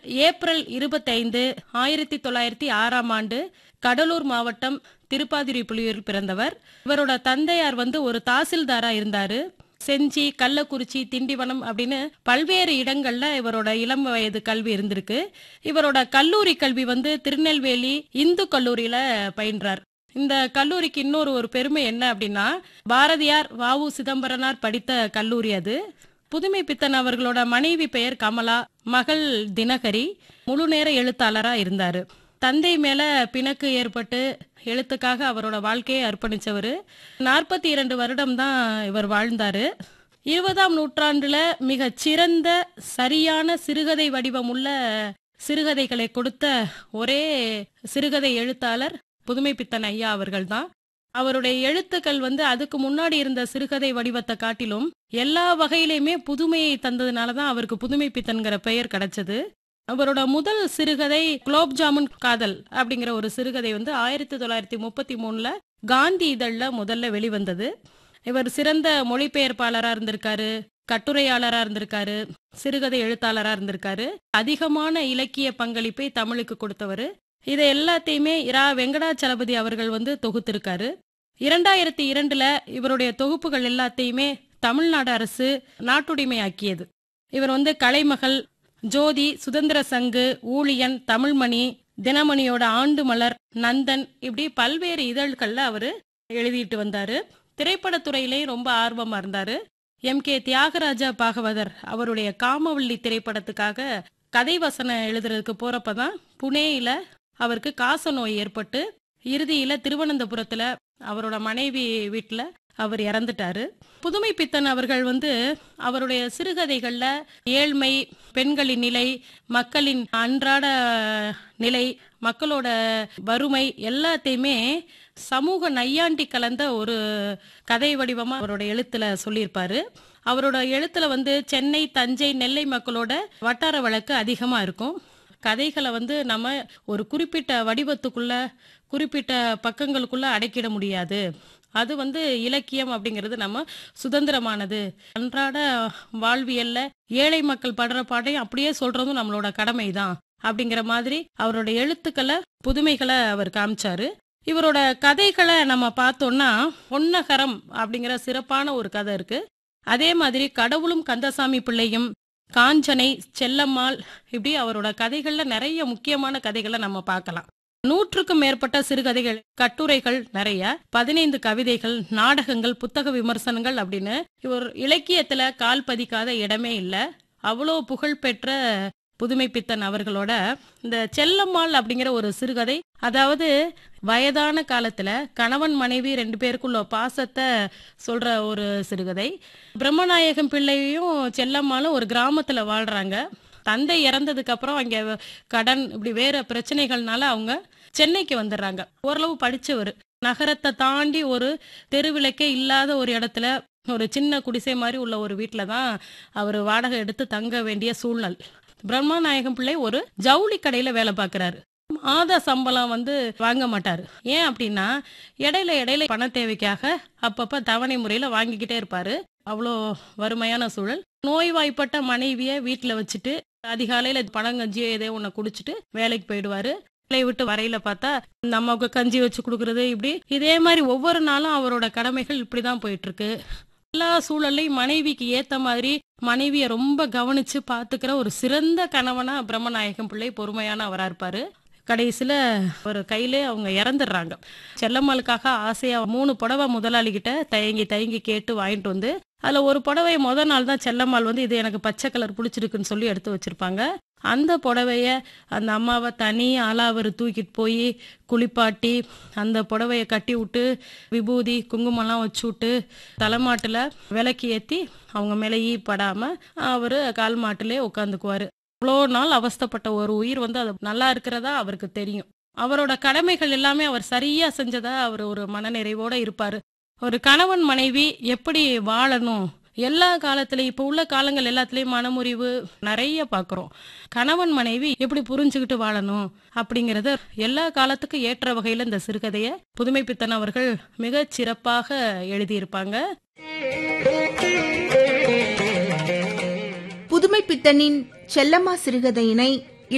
April இருபத்தைந்து ஆயிரத்தி தொள்ளாயிரத்தி ஆறாம் ஆண்டு கடலூர் மாவட்டம் திருப்பாதிரிப்புலியூரில் பிறந்தவர் இவரோட தந்தையார் வந்து ஒரு தாசில்தாரா இருந்தாரு செஞ்சி கள்ளக்குறிச்சி திண்டிவனம் அப்படின்னு பல்வேறு இடங்கள்ல இவரோட இளம் வயது கல்வி இருந்திருக்கு இவரோட கல்லூரி கல்வி வந்து திருநெல்வேலி இந்து கல்லூரியில பயின்றார் இந்த கல்லூரிக்கு இன்னொரு ஒரு பெருமை என்ன அப்படின்னா பாரதியார் வாவு சிதம்பரனார் படித்த கல்லூரி அது புதுமை பித்தன் அவர்களோட மனைவி பெயர் கமலா மகள் தினகரி முழு நேர எழுத்தாளரா இருந்தாரு தந்தை மேல பிணக்கு ஏற்பட்டு எழுத்துக்காக அவரோட வாழ்க்கையை அர்ப்பணிச்சவர் நாற்பத்தி இரண்டு வருடம் தான் இவர் வாழ்ந்தாரு இருபதாம் நூற்றாண்டுல மிகச் சிறந்த சரியான சிறுகதை வடிவமுள்ள சிறுகதைகளை கொடுத்த ஒரே சிறுகதை எழுத்தாளர் புதுமை பித்தன் ஐயா அவர்கள்தான் அவருடைய எழுத்துக்கள் வந்து அதுக்கு முன்னாடி இருந்த சிறுகதை வடிவத்தை காட்டிலும் எல்லா வகையிலையுமே புதுமையை தந்ததுனால தான் அவருக்கு புதுமை பித்தன்கிற பெயர் கிடைச்சது அவரோட முதல் சிறுகதை குலோப் ஜாமுன் காதல் அப்படிங்கிற ஒரு சிறுகதை வந்து ஆயிரத்தி தொள்ளாயிரத்தி முப்பத்தி மூணுல காந்தி இதழ்ல முதல்ல வெளிவந்தது இவர் சிறந்த மொழிபெயர்ப்பாளரா இருந்திருக்காரு கட்டுரையாளரா இருந்திருக்காரு சிறுகதை எழுத்தாளரா இருந்திருக்காரு அதிகமான இலக்கிய பங்களிப்பை தமிழுக்கு கொடுத்தவர் இதை எல்லாத்தையுமே இரா வெங்கடாச்சலபதி அவர்கள் வந்து தொகுத்திருக்காரு இரண்டாயிரத்தி இரண்டுல இவருடைய தொகுப்புகள் எல்லாத்தையுமே தமிழ்நாடு அரசு நாட்டுடைமையாக்கியது இவர் வந்து கலைமகள் ஜோதி சுதந்திர சங்கு ஊழியன் தமிழ்மணி தினமணியோட ஆண்டு மலர் நந்தன் இப்படி பல்வேறு இதழ்கள்ல அவரு எழுதிட்டு வந்தாரு திரைப்படத்துறையிலையும் ரொம்ப ஆர்வமா இருந்தாரு எம் கே தியாகராஜா பாகவதர் அவருடைய காமவள்ளி திரைப்படத்துக்காக கதை வசனம் எழுதுறதுக்கு போறப்பதான் புனேயில அவருக்கு காச நோய் ஏற்பட்டு இறுதியில திருவனந்தபுரத்துல அவரோட மனைவி வீட்டுல அவர் இறந்துட்டாரு புதுமை பித்தன் அவர்கள் வந்து அவருடைய சிறுகதைகள்ல ஏழ்மை பெண்களின் நிலை மக்களின் அன்றாட நிலை மக்களோட வறுமை எல்லாத்தையுமே சமூக நையாண்டி கலந்த ஒரு கதை வடிவமா அவரோட எழுத்துல சொல்லியிருப்பாரு அவரோட எழுத்துல வந்து சென்னை தஞ்சை நெல்லை மக்களோட வட்டார வழக்கு அதிகமா இருக்கும் கதைகளை வந்து நம்ம ஒரு குறிப்பிட்ட வடிவத்துக்குள்ள குறிப்பிட்ட பக்கங்களுக்குள்ள அடக்கிட முடியாது அது வந்து இலக்கியம் அப்படிங்கிறது நம்ம சுதந்திரமானது அன்றாட வாழ்வியல்ல ஏழை மக்கள் படுற பாட்டையும் அப்படியே சொல்றதும் நம்மளோட கடமை தான் அப்படிங்கிற மாதிரி அவரோட எழுத்துக்களை புதுமைகளை அவர் காமிச்சாரு இவரோட கதைகளை நம்ம பார்த்தோம்னா பொன்னகரம் அப்படிங்கிற சிறப்பான ஒரு கதை இருக்கு அதே மாதிரி கடவுளும் கந்தசாமி பிள்ளையும் காஞ்சனை செல்லம்மாள் இப்படி அவரோட கதைகள்ல நிறைய முக்கியமான கதைகளை நம்ம பார்க்கலாம் நூற்றுக்கும் மேற்பட்ட சிறுகதைகள் கட்டுரைகள் நிறைய பதினைந்து கவிதைகள் நாடகங்கள் புத்தக விமர்சனங்கள் அப்படின்னு இவர் இலக்கியத்துல கால் பதிக்காத இடமே இல்ல அவ்வளோ புகழ்பெற்ற புதுமை பித்தன் அவர்களோட இந்த செல்லம்மாள் அப்படிங்கிற ஒரு சிறுகதை அதாவது வயதான காலத்துல கணவன் மனைவி ரெண்டு பேருக்குள்ள பாசத்தை சொல்ற ஒரு சிறுகதை பிரம்மநாயகம் பிள்ளையும் செல்லம்மாளும் ஒரு கிராமத்துல வாழ்றாங்க தந்தை இறந்ததுக்கு அப்புறம் அங்க கடன் இப்படி வேற பிரச்சனைகள்னால அவங்க சென்னைக்கு வந்துடுறாங்க ஓரளவு படிச்சவர் நகரத்தை தாண்டி ஒரு தெருவிளக்கே இல்லாத ஒரு இடத்துல ஒரு சின்ன குடிசை மாதிரி உள்ள ஒரு வீட்டில தான் அவர் வாடகை எடுத்து தங்க வேண்டிய சூழ்நிலை பிரம்மநாயகம் பிள்ளை ஒரு ஜவுளி கடையில வேலை பார்க்கறாரு மாத சம்பளம் வந்து வாங்க மாட்டாரு ஏன் அப்படின்னா இடையில இடையில பண தேவைக்காக அப்பப்ப தவணை முறையில வாங்கிக்கிட்டே இருப்பாரு அவ்வளோ வறுமையான சூழல் நோய்வாய்ப்பட்ட மனைவிய வீட்டுல வச்சுட்டு அதிகாலையில பழங்கஞ்சியோ ஏதோ ஒண்ணு குடிச்சிட்டு வேலைக்கு போயிடுவாரு வேலையை விட்டு வரையில பார்த்தா இந்த அம்மாவுக்கு கஞ்சி வச்சு கொடுக்கறது இப்படி இதே மாதிரி ஒவ்வொரு நாளும் அவரோட கடமைகள் இப்படிதான் போயிட்டு இருக்கு எல்லா சூழல்லையும் மனைவிக்கு ஏத்த மாதிரி மனைவிய ரொம்ப கவனிச்சு பாத்துக்கிற ஒரு சிறந்த கணவனா பிரம்மநாயகம் பிள்ளை பொறுமையான அவரா இருப்பாரு கடைசியில ஒரு கையிலே அவங்க இறந்துடுறாங்க செல்லம்மாளுக்காக ஆசையா மூணு புடவை முதலாளி கிட்ட தயங்கி தயங்கி கேட்டு வாங்கிட்டு வந்து அதுல ஒரு புடவை முத நாள் தான் செல்லம்மாள் வந்து இது எனக்கு பச்சை கலர் பிடிச்சிருக்குன்னு சொல்லி எடுத்து வச்சிருப்பாங்க அந்த புடவைய அந்த அம்மாவை தனி ஆளா அவர் தூக்கிட்டு போய் குளிப்பாட்டி அந்த புடவைய கட்டி விட்டு விபூதி குங்குமம்லாம் வச்சு விட்டு தலைமாட்டுல விளக்கு ஏத்தி அவங்க மேலே ஈ படாம அவரு கால் மாட்டுலயே உட்காந்துக்குவாரு இவ்வளோ நாள் அவஸ்தைப்பட்ட ஒரு உயிர் வந்து அது நல்லா இருக்கிறதா அவருக்கு தெரியும் அவரோட கடமைகள் எல்லாமே அவர் சரியா செஞ்சதா அவர் ஒரு மனநிறைவோட இருப்பாரு ஒரு கணவன் மனைவி எப்படி வாழணும் எல்லா காலத்திலயும் இப்ப உள்ள காலங்கள் எல்லாத்துலயும் மனமுறிவு நிறைய பாக்குறோம் கணவன் மனைவி எப்படி புரிஞ்சுக்கிட்டு வாழணும் அப்படிங்கறத எல்லா காலத்துக்கும் ஏற்ற வகையில இந்த சிறுகதையை புதுமை பித்தன் அவர்கள் மிக சிறப்பாக எழுதியிருப்பாங்க புதுமை பித்தனின் செல்லம்மா சிறுகதையினை